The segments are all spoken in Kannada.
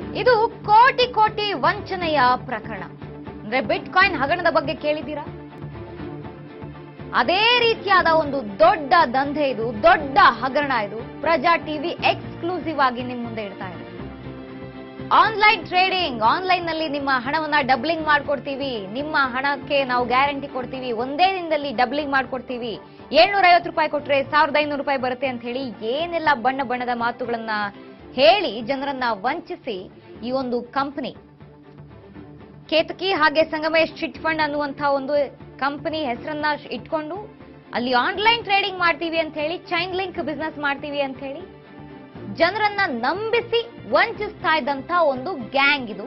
ಇದು ಕೋಟಿ ಕೋಟಿ ವಂಚನೆಯ ಪ್ರಕರಣ ಅಂದ್ರೆ ಬಿಟ್ ಕಾಯಿನ್ ಹಗರಣದ ಬಗ್ಗೆ ಕೇಳಿದ್ದೀರಾ ಅದೇ ರೀತಿಯಾದ ಒಂದು ದೊಡ್ಡ ದಂಧೆ ಇದು ದೊಡ್ಡ ಹಗರಣ ಇದು ಪ್ರಜಾ ಟಿವಿ ಎಕ್ಸ್ಕ್ಲೂಸಿವ್ ಆಗಿ ನಿಮ್ ಮುಂದೆ ಇಡ್ತಾ ಇದೆ ಆನ್ಲೈನ್ ಟ್ರೇಡಿಂಗ್ ಆನ್ಲೈನ್ ನಲ್ಲಿ ನಿಮ್ಮ ಹಣವನ್ನ ಡಬ್ಲಿಂಗ್ ಮಾಡ್ಕೊಡ್ತೀವಿ ನಿಮ್ಮ ಹಣಕ್ಕೆ ನಾವು ಗ್ಯಾರಂಟಿ ಕೊಡ್ತೀವಿ ಒಂದೇ ದಿನದಲ್ಲಿ ಡಬ್ಲಿಂಗ್ ಮಾಡ್ಕೊಡ್ತೀವಿ ಏಳ್ನೂರ ಐವತ್ತು ರೂಪಾಯಿ ಕೊಟ್ರೆ ಸಾವಿರದ ಐನೂರು ರೂಪಾಯಿ ಬರುತ್ತೆ ಅಂತ ಹೇಳಿ ಏನೆಲ್ಲ ಬಣ್ಣ ಬಣ್ಣದ ಮಾತುಗಳನ್ನ ಹೇಳಿ ಜನರನ್ನ ವಂಚಿಸಿ ಈ ಒಂದು ಕಂಪನಿ ಕೇತಕಿ ಹಾಗೆ ಸಂಗಮೇಶ್ ಚಿಟ್ ಫಂಡ್ ಅನ್ನುವಂತ ಒಂದು ಕಂಪನಿ ಹೆಸರನ್ನ ಇಟ್ಕೊಂಡು ಅಲ್ಲಿ ಆನ್ಲೈನ್ ಟ್ರೇಡಿಂಗ್ ಮಾಡ್ತೀವಿ ಅಂತ ಹೇಳಿ ಚೈನ್ ಲಿಂಕ್ ಬಿಸ್ನೆಸ್ ಮಾಡ್ತೀವಿ ಅಂತ ಹೇಳಿ ಜನರನ್ನ ನಂಬಿಸಿ ವಂಚಿಸ್ತಾ ಇದ್ದಂತ ಒಂದು ಗ್ಯಾಂಗ್ ಇದು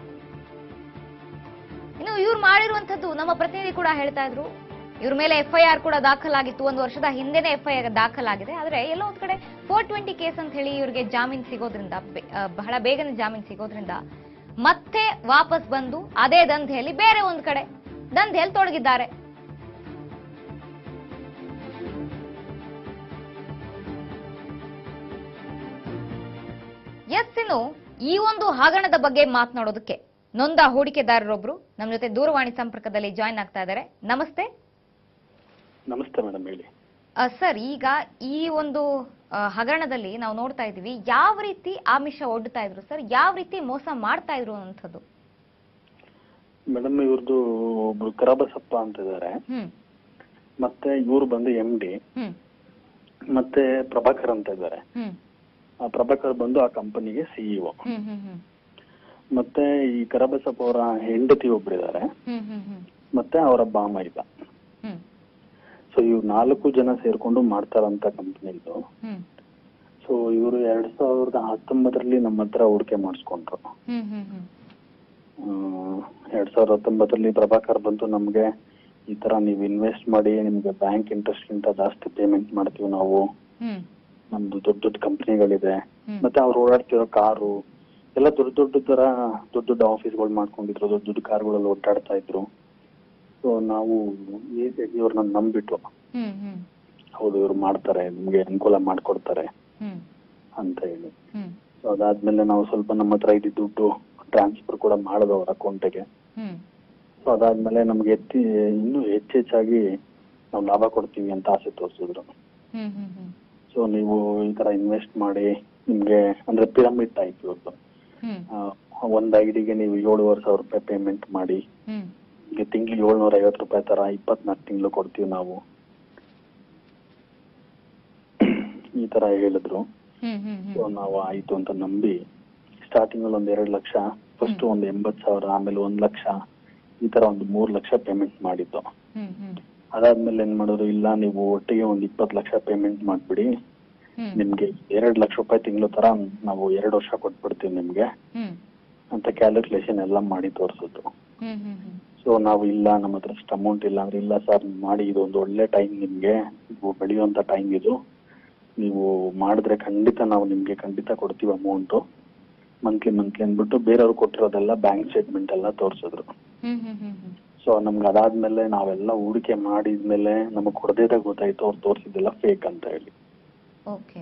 ಇನ್ನು ಇವ್ರು ಮಾಡಿರುವಂತದ್ದು ನಮ್ಮ ಪ್ರತಿನಿಧಿ ಕೂಡ ಹೇಳ್ತಾ ಇದ್ರು ಇವ್ರ ಮೇಲೆ ಎಫ್ಐಆರ್ ಕೂಡ ದಾಖಲಾಗಿತ್ತು ಒಂದು ವರ್ಷದ ಹಿಂದೆನೆ ಎಫ್ಐಆರ್ ದಾಖಲಾಗಿದೆ ಆದ್ರೆ ಎಲ್ಲೋ ಒಂದ್ ಕಡೆ ಫೋರ್ ಟ್ವೆಂಟಿ ಕೇಸ್ ಅಂತ ಹೇಳಿ ಇವ್ರಿಗೆ ಜಾಮೀನ್ ಸಿಗೋದ್ರಿಂದ ಬೆ- ಆ, ಬಹಳ ಬೇಗನೆ ಜಾಮೀನ್ ಸಿಗೋದ್ರಿಂದ ಮತ್ತೆ ವಾಪಸ್ ಬಂದು ಅದೇ ದಂಧೆಯಲ್ಲಿ ಬೇರೆ ಒಂದ್ ಕಡೆ ದಂಧೆಯಲ್ಲಿ ತೊಡಗಿದ್ದಾರೆ ಎಸ್ ಇನ್ನು ಈ ಒಂದು ಹಗರಣದ ಬಗ್ಗೆ ಮಾತನಾಡೋದಕ್ಕೆ ನೊಂದ ಹೂಡಿಕೆದಾರರೊಬ್ರು ನಮ್ಮ ಜೊತೆ ದೂರವಾಣಿ ಸಂಪರ್ಕದಲ್ಲಿ ಜಾಯ್ನ್ ಆಗ್ತಾ ಇದ್ದಾರೆ ನಮಸ್ತೆ ನಮಸ್ತೆ ಮೇಡಮ್ ಹೇಳಿ ಆ, ಸರ್ ಈಗ ಈ ಒಂದು ಆ, ಹಗರಣದಲ್ಲಿ ನಾವು ನೋಡ್ತಾ ಇದೀವಿ ಯಾವ ರೀತಿ ಆಮಿಷ ಒಡ್ತಾ ಇದ್ರು ಸರ್ ಯಾವ ರೀತಿ ಮೋಸ ಮಾಡ್ತಾ ಇದ್ರು ಅನ್ನೋಂಥದ್ದು ಮೇಡಮ್ ಇವ್ರದ್ದು ಒಬ್ರು ಕರಬಸಪ್ಪ ಅಂತ ಇದ್ದಾರೆ ಹ್ಮ್ ಮತ್ತೆ ಇವ್ರು ಬಂದು ಎಂ ಡಿ ಹ್ಮ್ ಮತ್ತೆ ಪ್ರಭಾಕರ್ ಅಂತ ಇದ್ದಾರೆ ಹ್ಮ್ ಆ ಪ್ರಭಾಕರ್ ಬಂದು ಆ ಕಂಪನಿಗೆ ಸಿಇಒ ಹ್ಮ್ ಹ್ಮ್ ಹ್ಮ್ ಮತ್ತೆ ಈ ಕರಬಸಪ್ಪ ಅವರ ಹೆಂಡತಿ ಒಬ್ರಿದ್ದಾರೆ ಹ್ಮ್ ಹ್ಮ್ ಹ್ಮ್ ಮತ್ತೆ ಅವರ ಬಾಮ ಇಲ್ಲ ಹ್ಮ್ ಸೊ ಇವ್ರು ನಾಲ್ಕು ಜನ ಸೇರ್ಕೊಂಡು ಮಾಡ್ತಾರಂತ ಕಂಪನಿ ಇದು ಹ್ಮ್ ಸೊ ಇವರು ಎರಡ್ ಸಾವಿರದ ಹತ್ತೊಂಬತ್ತರಲ್ಲಿ ನಮ್ಮ ಹತ್ರ ಹೂಡಿಕೆ ಮಾಡಿಸ್ಕೊಂಡ್ರು ಹ್ಮ್ ಹ್ಮ್ ಹ್ಮ್ ಆ, ಎರಡ್ ಸಾವಿರದ ಹತ್ತೊಂಬತ್ತರಲ್ಲಿ ಪ್ರಭಾಕರ್ ಬಂತು ನಮ್ಗೆ ಈ ತರ ನೀವು ಇನ್ವೆಸ್ಟ್ ಮಾಡಿ ನಿಮ್ಗೆ ಬ್ಯಾಂಕ್ ಇಂಟ್ರೆಸ್ಟ್ ಗಿಂತ ಜಾಸ್ತಿ ಪೇಮೆಂಟ್ ಮಾಡ್ತೀವಿ ನಾವು ಹ್ಮ್ ನಮ್ದು ದೊಡ್ಡ ದೊಡ್ಡ ಕಂಪನಿಗಳಿದೆ ಹ್ಮ್. ಮತ್ತೆ ಅವ್ರು ಓಡಾಡ್ತಿರೋ ಕಾರು ಎಲ್ಲ ದೊಡ್ಡ ದೊಡ್ಡ ತರ ದೊಡ್ಡ ದೊಡ್ಡ ಆಫೀಸ್ಗಳು ಮಾಡ್ಕೊಂಡಿದ್ರು ದೊಡ್ಡ ದೊಡ್ಡ ಕಾರ್ಗಳಲ್ಲಿ ಓಡಾಡ್ತಾ ಇದ್ರು ಸೊ ನಾವು ಈಸಿಯಾಗಿ ಇವ್ರನ್ನ ನಂಬಿಟ್ಟು ಹ್ಮ್ ಹ್ಮ್ ಹೌದು ಇವ್ರು ಮಾಡ್ತಾರೆ ನಿಮ್ಗೆ ಅನುಕೂಲ ಮಾಡ್ಕೊಡ್ತಾರೆ ಹ್ಮ್ ಅಂತ ಹೇಳಿ ಹ್ಮ್ ಸೊ ಅದಾದ್ಮೇಲೆ ನಾವು ಸ್ವಲ್ಪ ನಮ್ಮ ಹತ್ರ ಇದ್ದಿದ್ದು ದುಡ್ಡು ಟ್ರಾನ್ಸ್ಫರ್ ಕೂಡ ಮಾಡಿದ್ವು ಅವ್ರ ಅಕೌಂಟಿಗೆ ಹ್ಮ್ ಸೊ ಅದಾದ್ಮೇಲೆ ನಮ್ಗೆ ಎತ್ತಿ ಇನ್ನೂ ಹೆಚ್ಚೆಚ್ಚಾಗಿ ನಾವು ಲಾಭ ಕೊಡ್ತೀವಿ ಅಂತ ಆಸೆ ತೋರಿಸಿದ್ರು ಹ್ಮ್ ಹ್ಮ್ ಹ್ಮ್ ಸೊ ನೀವು ಈ ತರ ಇನ್ವೆಸ್ಟ್ ಮಾಡಿ ನಿಮ್ಗೆ ಅಂದ್ರೆ ಪಿರಮಿಡ್ ಟೈಪ್ ಇವ್ರದ್ದು ಹ್ಮ್ ಆ, ಒಂದ್ ಐಡಿಗೆ ನೀವು ಏಳುವರೆ ಸಾವಿರ ರೂಪಾಯಿ ಪೇಮೆಂಟ್ ಮಾಡಿ ಹ್ಮ್ ನಿಮ್ಗೆ ತಿಂಗ್ಳಿಗೆ ಏಳ್ನೂರ ಐವತ್ತು ರೂಪಾಯಿ ತರ ಇಪ್ಪತ್ನಾಲ್ಕು ತಿಂಗಳು ಕೊಡ್ತೀವಿ ನಾವು ಈ ತರ ಹೇಳಿದ್ರು ಹ್ಮ್ ಹ್ಮ್ ಸೊ ಹ್ಮ್ ನಾವು ಆಯ್ತು ಅಂತ ನಂಬಿ ಸ್ಟಾರ್ಟಿಂಗ್ ಅಲ್ಲಿ ಒಂದ್ ಎರಡ್ ಲಕ್ಷ ಫಸ್ಟ್ ಒಂದ್ ಎಂಬತ್ ಸಾವಿರ ಆಮೇಲೆ ಒಂದ್ ಲಕ್ಷ ಈ ತರ ಒಂದು ಮೂರ್ ಲಕ್ಷ ಪೇಮೆಂಟ್ ಮಾಡಿದ್ದು ಹ್ಮ್ ಹ್ಮ್ ಅದಾದ್ಮೇಲೆ ಏನ್ ಮಾಡಿದ್ರು ಇಲ್ಲ ನೀವು ಒಟ್ಟಿಗೆ ಒಂದ್ ಇಪ್ಪತ್ ಲಕ್ಷ ಪೇಮೆಂಟ್ ಮಾಡ್ಬಿಡಿ ಹ್ಮ್ ನಿಮ್ಗೆ ಎರಡ್ ಲಕ್ಷ ರೂಪಾಯಿ ತಿಂಗಳು ತರ ನಾವು ಎರಡ್ ವರ್ಷ ಕೊಟ್ಬಿಡ್ತೀವಿ ನಿಮ್ಗೆ ಹ್ಮ್ ಅಂತ ಕ್ಯಾಲ್ಕುಲೇಷನ್ ಎಲ್ಲ ಮಾಡಿ ತೋರಿಸಿದ್ರು ಹ್ಮ್ ಹ್ಮ್ ಹ್ಮ್ ಸೊ ನಾವು ಇಲ್ಲ ನಮ್ಮ ಹತ್ರ ಅಷ್ಟು ಅಮೌಂಟ್ ಇಲ್ಲ ಅಂದ್ರೆ ಇಲ್ಲ ಸರ್ ಮಾಡಿ ಇದು ಒಂದು ಒಳ್ಳೆ ಟೈಮ್ ನಿಮ್ಗೆ ನೀವು ಬೆಳೆಯುವಂತ ಟೈಮ್ ಇದು ನೀವು ಮಾಡಿದ್ರೆ ಖಂಡಿತ ನಾವು ನಿಮ್ಗೆ ಖಂಡಿತ ಕೊಡ್ತೀವಿ ಅಮೌಂಟು ಮಂತ್ಲಿ ಮಂತ್ಲಿ ಅಂದ್ಬಿಟ್ಟು ಬೇರೆಯವ್ರು ಕೊಟ್ಟಿರೋದೆಲ್ಲ ಬ್ಯಾಂಕ್ ಸ್ಟೇಟ್ಮೆಂಟ್ ಎಲ್ಲ ತೋರಿಸಿದ್ರು ಹ್ಮ್ ಹ್ಮ್ ಹ್ಮ್ ಹ್ಮ್ ಸೊ ನಮ್ಗೆ ಅದಾದ್ಮೇಲೆ ನಾವೆಲ್ಲ ಹೂಡಿಕೆ ಮಾಡಿದ್ಮೇಲೆ ನಮಗ್ ಕೊಡದೇದಾಗ ಗೊತ್ತಾಯ್ತು ಅವ್ರು ತೋರಿಸಿದ್ದೆಲ್ಲ ಫೇಕ್ ಅಂತ ಹೇಳಿ ಓಕೆ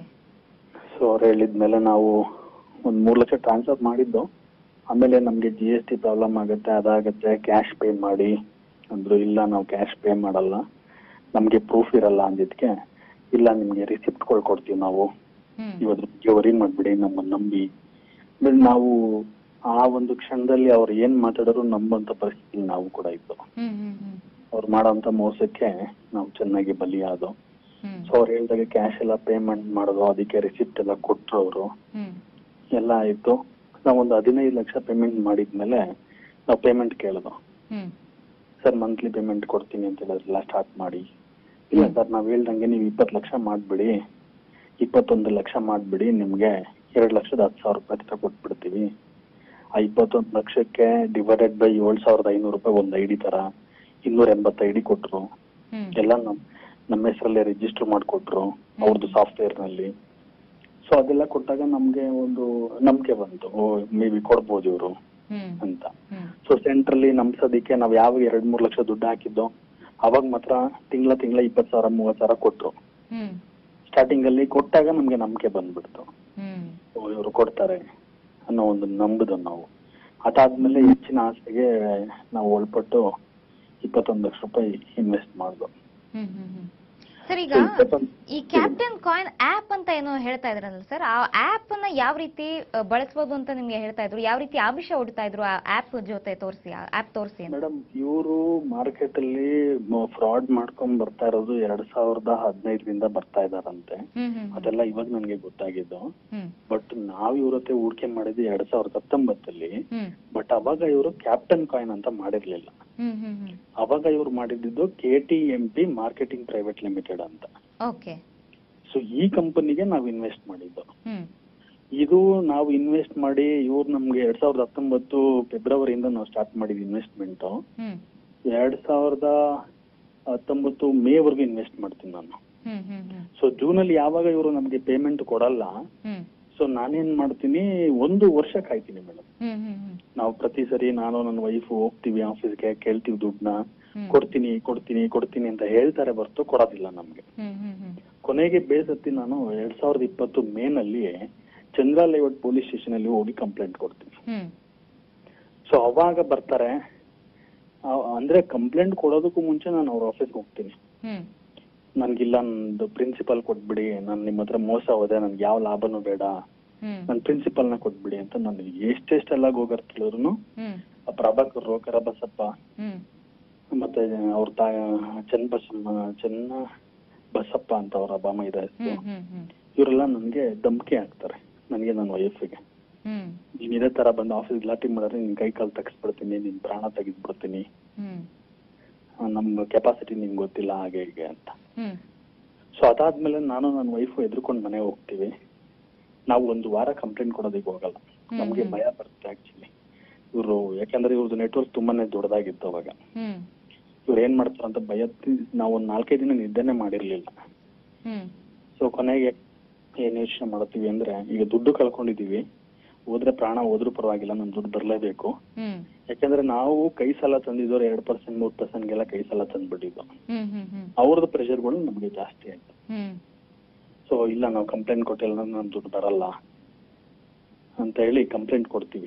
ಸೊ ಅವ್ರು ಹೇಳಿದ್ಮೇಲೆ ನಾವು ಒಂದ್ ಮೂರ್ ಲಕ್ಷ ಟ್ರಾನ್ಸ್ಫರ್ ಮಾಡಿದ್ದು ಆಮೇಲೆ ನಮ್ಗೆ ಜಿ ಎಸ್ ಟಿ ಪ್ರಾಬ್ಲಮ್ ಆಗುತ್ತೆ ಅದಾಗತ್ತೆ ಕ್ಯಾಶ್ ಪೇ ಮಾಡಿ ಅಂದ್ರು ಇಲ್ಲ ನಾವು ಕ್ಯಾಶ್ ಪೇ ಮಾಡಲ್ಲ ನಮ್ಗೆ ಪ್ರೂಫ್ ಇರಲ್ಲ ಅಂದಿದ್ಕೆ ಇಲ್ಲ ನಿಮ್ಗೆ ರಿಸಿಪ್ಟ್ಗಳು ಕೊಡ್ತೀವಿ ನಾವು ಹ್ಮ್ ಇವತ್ತು ಬಗ್ಗೆ ವರಿ ಮಾಡ್ಬಿಡಿ ನಮ್ಮನ್ನ ನಂಬಿ ಆಮೇಲೆ ನಾವು ಆ ಒಂದು ಕ್ಷಣದಲ್ಲಿ ಅವ್ರು ಏನ್ ಮಾತಾಡೋರು ನಂಬಂತ ಪರಿಸ್ಥಿತಿ ನಾವು ಕೂಡ ಇದ್ದು ಹ್ಮ್ ಹ್ಮ್ ಹ್ಮ್ ಅವ್ರು ಮಾಡೋಂತ ಮೋಸಕ್ಕೆ ನಾವು ಚೆನ್ನಾಗಿ ಬಲಿಯಾದೋ ಹ್ಮ್ ಸೊ ಅವ್ರು ಹೇಳ್ದಾಗ ಕ್ಯಾಶ್ ಎಲ್ಲ ಪೇಮೆಂಟ್ ಮಾಡೋದು ಅದಕ್ಕೆ ರಿಸಿಪ್ಟ್ ಎಲ್ಲ ಕೊಟ್ರು ಅವರು ಹ್ಮ್ ಎಲ್ಲ ಆಯ್ತು ನಾವು ಒಂದು ಹದಿನೈದು ಲಕ್ಷ ಪೇಮೆಂಟ್ ಮಾಡಿದ್ಮೇಲೆ ನಾವು ಪೇಮೆಂಟ್ ಕೇಳಿದ್ವು ಹ್ಮ್ ಸರ್ ಮಂತ್ಲಿ ಪೇಮೆಂಟ್ ಕೊಡ್ತೀನಿ ಅಂತ ಹೇಳಿದ್ರಲ್ಲ ಸ್ಟಾರ್ಟ್ ಮಾಡಿ ಇಲ್ಲ ಸರ್ ನಾವ್ ಹೇಳ್ದಂಗೆ ನೀವು ಇಪ್ಪತ್ತು ಲಕ್ಷ ಮಾಡ್ಬಿಡಿ ಇಪ್ಪತ್ತೊಂದು ಲಕ್ಷ ಮಾಡ್ಬಿಡಿ ನಿಮ್ಗೆ ಎರಡು ಲಕ್ಷದ ಹತ್ತು ಸಾವಿರ ರೂಪಾಯಿ ತರ ಕೊಟ್ಬಿಡ್ತೀವಿ ಆ ಇಪ್ಪತ್ತೊಂದು ಲಕ್ಷಕ್ಕೆ ಡಿವೈಡೆಡ್ ಬೈ ಏಳು ಸಾವಿರದ ಐನೂರು ರೂಪಾಯಿ ಒಂದು ಐಡಿ ತರ ಇನ್ನೂರ ಎಂಬತ್ತು ಐಡಿ ಕೊಟ್ರು ಹ್ಮ್ ಎಲ್ಲ ನಮ್ ನಮ್ಮ ಹೆಸರಲ್ಲೇ ರಿಜಿಸ್ಟರ್ ಮಾಡಿಕೊಟ್ರು ಅವ್ರದ್ದು ಸಾಫ್ಟ್ವೇರ್ ನಲ್ಲಿ ಸೊ ಅದೆಲ್ಲ ಕೊಟ್ಟಾಗ ನಮ್ಗೆ ಒಂದು ನಂಬಿಕೆ ಬಂತು ಓ ಮೇ ಬಿ ಕೊಡ್ಬೋದು ಇವರು ಹ್ಮ್ ಅಂತ ಹ್ಮ್ ಸೊ ಸೆಂಟ್ರಲ್ಲಿ ನಂಬ್ಸೋದಿಕ್ಕೆ ನಾವ್ ಯಾವ ಎರಡ್ ಮೂರ್ ಲಕ್ಷ ದುಡ್ಡು ಹಾಕಿದ್ದೋ ಅವಾಗ ಮಾತ್ರ ತಿಂಗಳ ತಿಂಗಳ ಇಪ್ಪತ್ ಸಾವಿರ ಮೂವತ್ ಸಾವಿರ ಕೊಟ್ರು ಹ್ಮ್ ಸ್ಟಾರ್ಟಿಂಗ್ ಅಲ್ಲಿ ಕೊಟ್ಟಾಗ ನಮ್ಗೆ ನಂಬಿಕೆ ಬಂದ್ಬಿಡ್ತು ಹ್ಮ್ ಓ ಇವರು ಕೊಡ್ತಾರೆ ಅನ್ನೋ ಒಂದು ನಂಬಿದ ನಾವು ಅದಾದ್ಮೇಲೆ ಹೆಚ್ಚಿನ ಆಸೆಗೆ ನಾವು ಒಳಪಟ್ಟು ಇಪ್ಪತ್ತೊಂದು ಲಕ್ಷ ರೂಪಾಯಿ ಇನ್ವೆಸ್ಟ್ ಮಾಡ್ದು ಹ್ಮ್ ಹ್ಮ್ ಹ್ಮ್ ಸರ್ ಈಗ So, ಇಪ್ಪತ್ತೊಂದು- ಈ ಕ್ಯಾಪ್ಟನ್ ಕಾಯಿನ್ ಆಪ್ ಅಂತ ಏನೋ ಹೇಳ್ತಾ ಇದ್ರಲ್ಲ ಸರ್ ಆ ಆಪ್ ಅನ್ನ ಯಾವ ರೀತಿ ಆ, ಬಳಸ್ಬೋದು ಅಂತ ನಿಮ್ಗೆ ಹೇಳ್ತಾ ಇದ್ರು ಯಾವ ರೀತಿ ಆಮಿಷ ಹೊಡಿತಾ ಇದ್ರು ಆ ಆಪ್ ಜೊತೆ ತೋರಿಸಿ ಆಪ್ ತೋರಿಸಿ ಅಂತ ಮೇಡಮ್ ಇವರು ಮಾರ್ಕೆಟ್ ಅಲ್ಲಿ ಫ್ರಾಡ್ ಮಾಡ್ಕೊಂಡ್ ಬರ್ತಾ ಇರೋದು ಎರಡ್ ಸಾವಿರದ ಹದಿನೈದರಿಂದ ಬರ್ತಾ ಇದಾರಂತೆ ಹ್ಮ್ ಹ್ಮ್ ಹ್ಮ್. ಅದೆಲ್ಲ ಇವಾಗ ನನಗೆ ಗೊತ್ತಾಗಿದ್ದು ಹ್ಮ್ ಬಟ್ ನಾವ್ ಇವ್ರ ಹತ್ರ ಹೂಡಿಕೆ ಮಾಡಿದ್ದು ಎರಡ್ ಸಾವಿರದ ಹತ್ತೊಂಬತ್ತಲ್ಲಿ ಹ್ಮ್ ಬಟ್ ಅವಾಗ ಇವರು ಕ್ಯಾಪ್ಟನ್ ಕಾಯಿನ್ ಅಂತ ಮಾಡಿರ್ಲಿಲ್ಲ ಹ್ಮ್ ಹ್ಮ್ ಹ್ಮ್ ಅವಾಗ ಇವ್ರು ಮಾಡಿದ್ದು K T M P marketing private limited ಅಂತ ಓಕೆ ಸೊ ಈ ಕಂಪನಿಗೆ ನಾವು ಇನ್ವೆಸ್ಟ್ ಮಾಡಿದ್ದು ಹ್ಮ್ ಇದು ನಾವು ಇನ್ವೆಸ್ಟ್ ಮಾಡಿ ಇವ್ರು ನಮ್ಗೆ ಎರಡ್ ಸಾವಿರದ ಹತ್ತೊಂಬತ್ತು ಫೆಬ್ರವರಿಯಿಂದ ನಾವು ಸ್ಟಾರ್ಟ್ ಮಾಡಿದ್ವಿ ಇನ್ವೆಸ್ಟ್ಮೆಂಟ್ ಹ್ಮ್ ಎರಡ್ ಸಾವಿರದ ಹತ್ತೊಂಬತ್ತು ಮೇ ವರೆಗೂ ಇನ್ವೆಸ್ಟ್ ಮಾಡ್ತೀನಿ ನಾನು ಹ್ಮ್ ಹ್ಮ್ ಹ್ಮ್ ಸೊ ಜೂನ್ ಅಲ್ಲಿ ಯಾವಾಗ ಇವರು ನಮ್ಗೆ ಪೇಮೆಂಟ್ ಕೊಡಲ್ಲ ಹ್ಮ್ ಸೊ ನಾನೇನ್ ಮಾಡ್ತೀನಿ ಒಂದು ವರ್ಷ ಕಾಯ್ತೀನಿ ಮೇಡಮ್ ಹ್ಮ್ ಹ್ಮ್ ಹ್ಮ್ ನಾವು ಪ್ರತಿ ಸರಿ ನಾನು ನನ್ನ ವೈಫ್ ಹೋಗ್ತೀವಿ ಆಫೀಸ್ಗೆ ಕೇಳ್ತೀವಿ ದುಡ್ಡನ್ನ ಹ್ಮ್. ಕೊಡ್ತೀನಿ ಕೊಡ್ತೀನಿ ಕೊಡ್ತೀನಿ ಅಂತ ಹೇಳ್ತಾರೆ ಹೊರ್ತು ಕೊಡೋದಿಲ್ಲ ನಮ್ಗೆ ಹ್ಮ್ ಹ್ಮ್ ಹ್ಮ್ ಕೊನೆಗೆ ಬೇಸತ್ತಿ ನಾನು ಎರಡ್ ಸಾವಿರದ ಇಪ್ಪತ್ತು ಮೇನಲ್ಲಿ ಚಂದ್ರ ಲೇಔಟ್ ಪೊಲೀಸ್ ಸ್ಟೇಷನ್ ಅಲ್ಲಿ ಹೋಗಿ ಕಂಪ್ಲೇಂಟ್ ಕೊಡ್ತೀನಿ ಹ್ಮ್ ಸೊ ಅವಾಗ ಬರ್ತಾರೆ ಆ, ಅಂದ್ರೆ ಕಂಪ್ಲೇಂಟ್ ಕೊಡೋದಕ್ಕೂ ಮುಂಚೆ ನಾನು ಅವ್ರ ಆಫೀಸ್ಗೆ ಹೋಗ್ತೀನಿ ಹ್ಮ್ ನನ್ಗಿಲ್ಲ ನಂದು ಪ್ರಿನ್ಸಿಪಲ್ ಕೊಟ್ಬಿಡಿ ನಾನು ನಿಮ್ಮ ಹತ್ರ ಮೋಸ ಹೋದೆ ನನ್ಗೆ ಯಾವ ಲಾಭನೂ ಬೇಡ ಹ್ಮ್ ನನ್ನ ಪ್ರಿನ್ಸಿಪಲ್ ನ ಕೊಟ್ಬಿಡಿ ಅಂತ ನಾನು ಎಷ್ಟೆಷ್ಟೆಲ್ಲ ಹೋಗರ್ತಿದ್ರು ಹ್ಮ್ ಪ್ರಭಾಕರ್ ಕರಬಸಪ್ಪ ಹ್ಮ್ ಮತ್ತೆ ಅವ್ರ ತಾಯ ಚನ್ನಬಸಮ್ಮ ಚೆನ್ನ ಬಸಪ್ಪ ಅಂತ ಅವ್ರ ಅಬ್ಬಮ್ಮ ಇದೆ ಹ್ಮ್ ಹ್ಮ್ ಹ್ಮ್ ಇವರೆಲ್ಲ ನನ್ಗೆ ಧಮ್ಕಿ ಹಾಕ್ತಾರೆ ನನಗೆ ನನ್ನ ವೈಫಿಗೆ ಹ್ಮ್ ನೀನ್ ಇದೇ ತರ ಬಂದು ಆಫೀಸ್ ಗಲಾಟೆ ಮಾಡಿದ್ರೆ ನಿನ್ ಕೈ ಕಾಲು ತಗ್ಸ್ಬಿಡ್ತೀನಿ ನಿನ್ ಪ್ರಾಣ ತೆಗೆದ್ಬಿಡ್ತೀನಿ ಹ್ಮ್ ಆ, ನಮ್ ಕೆಪಾಸಿಟಿ ನಿಮ್ಗೆ ಗೊತ್ತಿಲ್ಲ ಹಾಗೆ ಹೀಗೆ ಅಂತ ಹ್ಮ್ ಸೊ ಅದಾದ್ಮೇಲೆ ನಾನು ನನ್ನ ವೈಫು ಎದ್ರುಕೊಂಡು ಮನೆಗೆ ಹೋಗ್ತೀವಿ ನಾವು ಒಂದು ವಾರ ಕಂಪ್ಲೇಂಟ್ ಕೊಡೋದಕ್ಕೆ ಹೋಗಲ್ಲ ಹ್ಮ್, ನಮ್ಗೆ ಹ್ಮ್. ಭಯ ಬರುತ್ತೆ ಆಕ್ಚುಲಿ ಇವರು ಯಾಕಂದ್ರೆ ಇವ್ರದ್ದು ನೆಟ್ವರ್ಕ್ ತುಂಬಾನೇ ದೊಡ್ಡದಾಗಿತ್ತು ಅವಾಗ ಹ್ಮ್ ಇವ್ರು ಏನ್ ಮಾಡ್ತಾರೆ ಅಂತ ಭಯ ನಾವು ಒಂದ್ ನಾಲ್ಕೈದು ದಿನ ನಿದ್ದೆನೆ ಮಾಡಿರ್ಲಿಲ್ಲ ಹ್ಮ್ ಸೊ ಕೊನೆಗೆ ಏನ್ ಯೋಚನೆ ಮಾಡ್ತೀವಿ ಅಂದ್ರೆ ಈಗ ದುಡ್ಡು ಕಳ್ಕೊಂಡಿದೀವಿ ಹೋದ್ರೆ ಪ್ರಾಣ ಹೋದ್ರೂ ಪರವಾಗಿಲ್ಲ ನಮ್ ದುಡ್ಡು ಬರ್ಲೇಬೇಕು ಹ್ಮ್ ಯಾಕಂದ್ರೆ ನಾವು ಕೈ ಸಾಲ ತಂದಿದ್ದವ್ರು ಎರಡ್ ಪರ್ಸೆಂಟ್ ಮೂರ್ ಪರ್ಸೆಂಟ್ಗೆಲ್ಲ ಕೈ ಸಾಲ ತಂದ್ಬಿಟ್ಟಿದ್ದು ಹ್ಮ್ ಹ್ಮ್ ಹ್ಮ್ ಅವ್ರದ್ದು ಪ್ರೆಷರ್ಗಳು ನಮ್ಗೆ ಜಾಸ್ತಿ ಆಯ್ತು ಹ್ಮ್ ಸೊ ಇಲ್ಲ ನಾವು ಕಂಪ್ಲೇಂಟ್ ಕೊಟ್ಟಿಲ್ಲ ಅಂದ್ರೆ ನಮ್ ದುಡ್ಡು ಬರಲ್ಲ ಅಂತ ಹೇಳಿ ಕಂಪ್ಲೇಂಟ್ ಕೊಡ್ತೀವಿ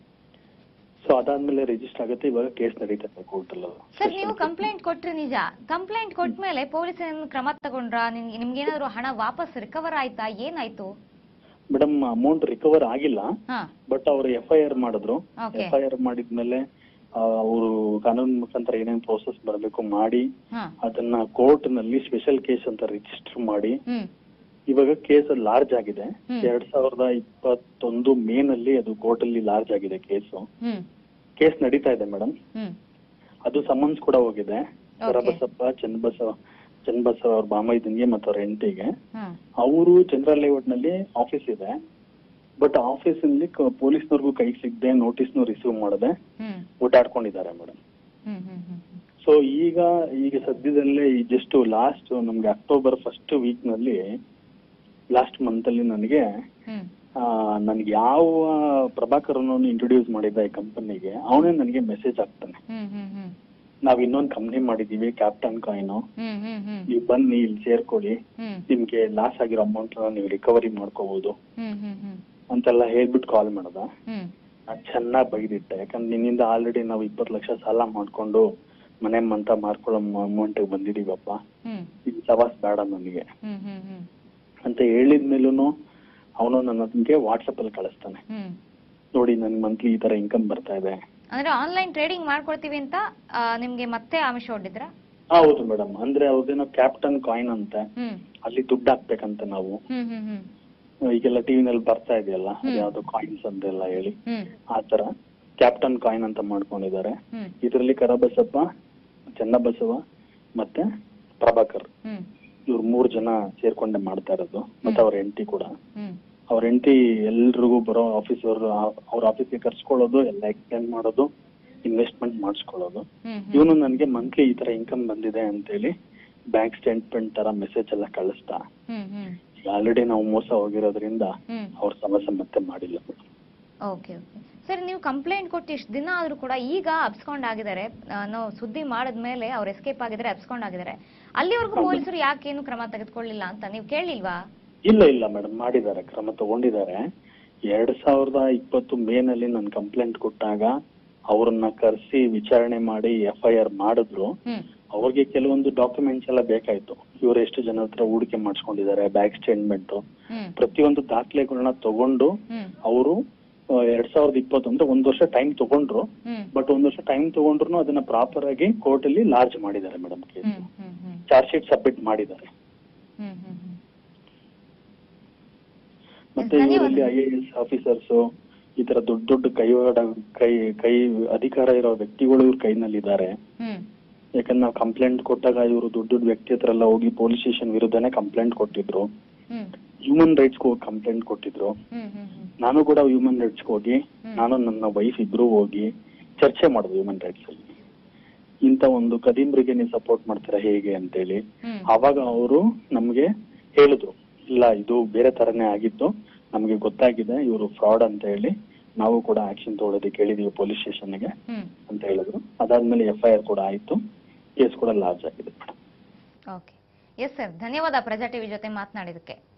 ಸೊ ಅದಾದ್ಮೇಲೆ ರಿಜಿಸ್ಟರ್ ಆಗುತ್ತೆ ಇವಾಗ ಕೇಸ್ ನಡೀತದೆ ಕೋರ್ಟ್ ಸರ್ ನೀವು ಕಂಪ್ಲೇಂಟ್ ಕೊಟ್ರಿ ನಿಜ ಕಂಪ್ಲೇಂಟ್ ಕೊಟ್ಮೇಲೆ ಪೊಲೀಸ್ ಏನ್ ಕ್ರಮ ತಗೊಂಡ್ರ ನಿಮ್ಗೆ ನಿಮ್ಗೇನಾದ್ರು ಹಣ ವಾಪಸ್ ರಿಕವರ್ ಆಯ್ತಾ ಏನಾಯ್ತು ಮೇಡಮ್ ಅಮೌಂಟ್ ರಿಕವರ್ ಆಗಿಲ್ಲ ಹಾ ಬಟ್ ಅವ್ರು ಎಫ್ ಐ ಆರ್ ಮಾಡಿದ್ರು Okay. ಎಫ್ ಐ ಆರ್ ಮಾಡಿದ್ಮೇಲೆ ಅವರು ಕಾನೂನು ಮುಖಾಂತರ ಏನೇನ್ ಪ್ರೋಸೆಸ್ ಬರಬೇಕು ಮಾಡಿ ಹಾ ಅದನ್ನ ಕೋರ್ಟ್ ನಲ್ಲಿ ಸ್ಪೆಷಲ್ ಕೇಸ್ ಅಂತ ರಿಜಿಸ್ಟರ್ ಮಾಡಿ ಹ್ಮ್ ಇವಾಗ ಕೇಸ್ ಲಾರ್ಜ್ ಆಗಿದೆ ಹ್ಮ್. ಎರಡ್ ಸಾವಿರದ ಇಪ್ಪತ್ತೊಂದು ಮೇ ನಲ್ಲಿ ಅದು ಕೋರ್ಟ್ ಅಲ್ಲಿ ಲಾರ್ಜ್ ಆಗಿದೆ ಕೇಸು ಹ್ಮ್ ಕೇಸ್ ನಡೀತಾ ಇದೆ ಮೇಡಮ್ ಹ್ಮ್ ಅದು ಸಮನ್ಸ್ ಕೂಡ ಹೋಗಿದೆ ಸರಬಸಪ್ಪ ಚನ್ನಬಸವ ಚನ್ನಬಸವ ಅವ್ರ ಬಾಮೈದನ್ಗೆ ಮತ್ತು ಅವ್ರ ಹೆಂಡತಿಗೆ ಹಾ ಅವರು ಚಂದ್ರ ಲೇಔಟ್ ನಲ್ಲಿ ಆಫೀಸ್ ಇದೆ ಬಟ್ ಆಫೀಸ್ ಅಲ್ಲಿ ಪೊಲೀಸ್ನವ್ರಿಗೂ ಕೈ ಸಿಗದೆ ನೋಟಿಸ್ನು ರಿಸೀವ್ ಮಾಡದೆ ಹ್ಮ್ ಓಡಾಡ್ಕೊಂಡಿದ್ದಾರೆ ಮೇಡಮ್ ಹ್ಮ್ ಹ್ಮ್ ಹ್ಮ್ ಸೊ ಈಗ ಈಗ ಸದ್ಯದಲ್ಲೇ ಜಸ್ಟ್ ಲಾಸ್ಟ್ ನಮ್ಗೆ ಅಕ್ಟೋಬರ್ ಫಸ್ಟ್ ವೀಕ್ ನಲ್ಲಿ ಲಾಸ್ಟ್ ಮಂತ್ ಅಲ್ಲಿ ನನಗೆ ಹ್ಮ್ ಆ, ನನ್ಗೆ ಯಾವ ಪ್ರಭಾಕರ್ ಇಂಟ್ರೊಡ್ಯೂಸ್ ಮಾಡಿದ್ದ ಈ ಕಂಪನಿಗೆ ಅವನೇ ನನಗೆ ಮೆಸೇಜ್ ಹಾಕ್ತಾನೆ ಹ್ಮ್ ಹ್ಮ್ ಹ್ಮ್ ನಾವ್ ಇನ್ನೊಂದ್ ಕಂಪ್ನಿ ಮಾಡಿದೀವಿ ಕ್ಯಾಪ್ಟನ್ ಕಾಯಿನ್ ಹ್ಮ್ ಹ್ಮ್ ಹ್ಮ್ ನೀವು ಬನ್ನಿ ಇಲ್ಲಿ ಸೇರ್ಕೊಳ್ಳಿ ಹ್ಮ್ ನಿಮ್ಗೆ ಲಾಸ್ ಆಗಿರೋ ಅಮೌಂಟ್ ನೀವು ರಿಕವರಿ ಮಾಡ್ಕೋಬಹುದು ಹ್ಮ್ ಹ್ಮ್ ಹ್ಮ್ ಅಂತೆಲ್ಲ ಹೇಳ್ಬಿಟ್ಟು ಕಾಲ್ ಮಾಡ್ದ ಹ್ಮ್ ನಾನ್ ಚೆನ್ನಾಗ್ ಬೈದಿಟ್ಟೆ ಯಾಕಂದ್ರೆ ನಿನ್ನಿಂದ ಆಲ್ರೆಡಿ ನಾವು ಇಪ್ಪತ್ತು ಲಕ್ಷ ಸಾಲ ಮಾಡ್ಕೊಂಡು ಮನೆ ಮಂತ ಮಾರ್ಕೊಳ್ಳೋ ಅಮೌಂಟ್ ಬಂದಿದೀವಪ್ಪ ಹ್ಮ್ ಇದು ಸವಾಸ್ ಬೇಡ ನನಗೆ ಹ್ಮ್ ಹ್ಮ್ ಹ್ಮ್ ಅಂತ ಹೇಳಿದ್ಮೇಲೂ ಅವನು ನನಗೆ ವಾಟ್ಸಪ್ ಅಲ್ಲಿ ಕಳಿಸ್ತಾನೆ ಹ್ಮ್ ನೋಡಿ ನನ್ ಮಂತ್ಲಿ ಈ ತರ ಇನ್ಕಮ್ ಬರ್ತಾ ಇದೆ ಅಂದ್ರೆ ಆನ್ಲೈನ್ ಟ್ರೇಡಿಂಗ್ ಮಾಡ್ಕೊಡ್ತೀವಿ ಅಂತ ಆ, ನಿಮ್ಗೆ ಮತ್ತೆ ಆಮಿಷ ಒಡ್ಡಿದ್ರ ಹೌದು ಮೇಡಮ್ ಅಂದ್ರೆ ಅವ್ರದ್ದೇನೋ ಕ್ಯಾಪ್ಟನ್ ಕಾಯಿನ್ ಅಂತೆ ಹ್ಮ್ ಅಲ್ಲಿ ದುಡ್ಡು ಹಾಕ್ಬೇಕಂತೆ ನಾವು ಹ್ಮ್ ಹ್ಮ್ ಹ್ಮ್ ಈಗೆಲ್ಲ ಟಿವಿನಲ್ಲಿ ಬರ್ತಾ ಇದೆಯಲ್ಲ ಹ್ಮ್. ಯಾವ್ದು ಕಾಯಿನ್ಸ್ ಅಂತೆಲ್ಲ ಹೇಳಿ ಹ್ಮ್ ಆ ತರ ಕ್ಯಾಪ್ಟನ್ ಕಾಯಿನ್ ಅಂತ ಮಾಡ್ಕೊಂಡಿದ್ದಾರೆ ಹ್ಮ್ ಇದರಲ್ಲಿ ಕರಬಸಪ್ಪ ಚನ್ನಬಸವ ಮತ್ತೆ ಪ್ರಭಾಕರ್ ಹ್ಮ್ ಇವ್ರು ಮೂರ್ ಜನ ಸೇರ್ಕೊಂಡೆ ಮಾಡ್ತಾ ಇರೋದು ಮತ್ತೆ ಅವ್ರ ಹೆಂಡತಿ ಕೂಡ ಹ್ಮ್ ಅವ್ರ ಹೆಂಡತಿ ಎಲ್ರಿಗೂ ಬರೋ ಆಫೀಸ್ ಅವರು ಅವ್ರ ಆಫೀಸ್ಗೆ ಕರ್ಸ್ಕೊಳ್ಳೋದು ಎಲ್ಲ ಎಕ್ಸ್ಪ್ಲೇನ್ ಮಾಡೋದು ಇನ್ವೆಸ್ಟ್ಮೆಂಟ್ ಮಾಡಿಸ್ಕೊಳ್ಳೋದು ಹ್ಮ್ ಹ್ಮ್ ಇವನು ನನಗೆ ಮಂತ್ಲಿ ಈ ತರ ಇನ್ಕಮ್ ಬಂದಿದೆ ಅಂತೇಳಿ ಬ್ಯಾಂಕ್ ಸ್ಟೇಟ್ಮೆಂಟ್ ತರ ಮೆಸೇಜ್ ಎಲ್ಲ ಕಳಿಸ್ತಾ ಹ್ಮ್ ಹ್ಮ್ ಈಗ ಆಲ್ರೆಡಿ ನಾವು ಮೋಸ ಹೋಗಿರೋದ್ರಿಂದ ಹ್ಮ್ ಅವ್ರ ಸಮಸ್ಯೆ ಮತ್ತೆ ಮಾಡಿಲ್ಲ ಓಕೆ ಓಕೆ ಸರ್ ನೀವು ಕಂಪ್ಲೇಂಟ್ ಕೊಟ್ಟು ಇಷ್ಟು ದಿನ ಆದ್ರೂ ಕೂಡ ಈಗ ಅಬ್ಸ್ಕೊಂಡ್ ಆಗಿದ್ದಾರೆ ನಾವು ಸುದ್ದಿ ಮಾಡಿದ್ಮೇಲೆ ಅವ್ರು ಎಸ್ಕೇಪ್ ಆಗಿದ್ದಾರೆ ಅಬ್ಸ್ಕೊಂಡ್ ಆಗಿದ್ದಾರೆ ಅಲ್ಲಿವರೆಗೂ ಹೌದು. ಪೊಲೀಸರು ಯಾಕೇನು ಕ್ರಮ ತೆಗೆದುಕೊಳ್ಳಿಲ್ಲ ಅಂತ ನೀವು ಕೇಳಿಲ್ವಾ ಇಲ್ಲ ಇಲ್ಲ ಮೇಡಮ್ ಮಾಡಿದ್ದಾರೆ ಕ್ರಮ ತಗೊಂಡಿದ್ದಾರೆ ಎರಡ್ ಸಾವಿರದ ಇಪ್ಪತ್ತು ಮೇನಲ್ಲಿ ನಾನು ಕಂಪ್ಲೇಂಟ್ ಕೊಟ್ಟಾಗ ಅವ್ರನ್ನ ಕರೆಸಿ ವಿಚಾರಣೆ ಮಾಡಿ ಎಫ್ ಐ ಆರ್ ಮಾಡಿದ್ರು ಹ್ಮ್ ಅವ್ರಿಗೆ ಕೆಲವೊಂದು ಡಾಕ್ಯುಮೆಂಟ್ಸ್ ಎಲ್ಲ ಬೇಕಾಯ್ತು ಇವ್ರು ಎಷ್ಟು ಜನ ಹತ್ರ ಹೂಡಿಕೆ ಮಾಡಿಸ್ಕೊಂಡಿದ್ದಾರೆ ಬ್ಯಾಂಕ್ ಸ್ಟೇಟ್ಮೆಂಟ್ ಹ್ಮ್ ಪ್ರತಿಯೊಂದು ದಾಖಲೆಗಳನ್ನ ತಗೊಂಡು ಹ್ಮ್ ಅವರು ಎರಡ್ ಸಾವಿರದ ಇಪ್ಪತ್ತು ಅಂದ್ರೆ ಒಂದ್ ವರ್ಷ ಟೈಮ್ ತಗೊಂಡ್ರು ಹ್ಮ್ ಬಟ್ ಒಂದ್ ವರ್ಷ ಟೈಮ್ ತಗೊಂಡ್ರು ಅದನ್ನ ಪ್ರಾಪರ್ ಆಗಿ ಕೋರ್ಟ್ ಅಲ್ಲಿ ಲಾರ್ಜ್ ಮಾಡಿದ್ದಾರೆ madam case hmm hmm hmm charge sheet submit ಮಾಡಿದ್ದಾರೆ ಹ್ಮ್ ಹ್ಮ್ ಹ್ಮ್ ಮತ್ತೆ ಧನ್ಯವಾದ. ಇವರಲ್ಲಿ ಐ ಎ ಎಸ್ ಆಫೀಸರ್ಸ್ ಈ ತರ ದೊಡ್ಡ ದೊಡ್ಡ ಕೈವಾಡ ಕೈ ಕೈ ಅಧಿಕಾರ ಇರೋ ವ್ಯಕ್ತಿಗಳು ಇವ್ರ ಕೈನಲ್ಲಿದ್ದಾರೆ ಹ್ಮ್ ಯಾಕಂದ್ರೆ ನಾವು ಕಂಪ್ಲೇಂಟ್ ಕೊಟ್ಟಾಗ ಇವರು ದೊಡ್ಡ ದೊಡ್ಡ ವ್ಯಕ್ತಿ ಹತ್ರ ಎಲ್ಲ ಹೋಗಿ ಪೊಲೀಸ್ ಸ್ಟೇಷನ್ ವಿರುದ್ಧನೇ ಕಂಪ್ಲೇಂಟ್ ಕೊಟ್ಟಿದ್ರು ಹ್ಮ್ ಹ್ಯೂಮನ್ ರೈಟ್ಸ್ ಹೋಗಿ ಕಂಪ್ಲೇಂಟ್ ಕೊಟ್ಟಿದ್ರು ಹ್ಮ್ ಹ್ಮ್ ಹ್ಮ್ ನಾನು ಕೂಡ ಹ್ಯೂಮನ್ ರೈಟ್ಸ್ ಹೋಗಿ ಹ್ಮ್. ನಾನು ನನ್ನ ವೈಫ್ ಇಬ್ರು ಹೋಗಿ ಚರ್ಚೆ ಮಾಡಿದ್ವಿ ಹ್ಯೂಮನ್ ರೈಟ್ಸ್ ಅಲ್ಲಿ ಇಂತ ಒಂದು ಕದೀಮ್ರಿಗೆ ನೀವು ಸಪೋರ್ಟ್ ಮಾಡ್ತೀರಾ ಹೇಗೆ ಅಂತೇಳಿ ಹ್ಮ್ ಆವಾಗ ಅವರು ನಮ್ಗೆ ಹೇಳಿದ್ರು ಇಲ್ಲ ಇದು ಬೇರೆ ತರನೇ ಆಗಿತ್ತು ನಮ್ಗೆ ಗೊತ್ತಾಗಿದೆ ಇವರು ಫ್ರಾಡ್ ಅಂತ ಹೇಳಿ ನಾವು ಕೂಡ ಆಕ್ಷನ್ ತಗೊಳ್ಳೋದಕ್ಕೆ ಹೇಳಿದೀವಿ ಪೊಲೀಸ್ ಸ್ಟೇಷನ್ಗೆ ಹ್ಮ್ ಅಂತ ಹೇಳಿದ್ರು ಅದಾದ್ಮೇಲೆ ಎಫ್ ಐ ಆರ್ ಕೂಡ ಆಯ್ತು ಕೇಸ್ ಕೂಡ ಲಾರ್ಜ್ ಆಗಿದೆ ಮೇಡಮ್ ಓಕೆ ಎಸ್ ಸರ್ ಧನ್ಯವಾದ ಪ್ರಜಾ ಟಿವಿ ಜೊತೆ ಮಾತನಾಡಿದಕ್ಕೆ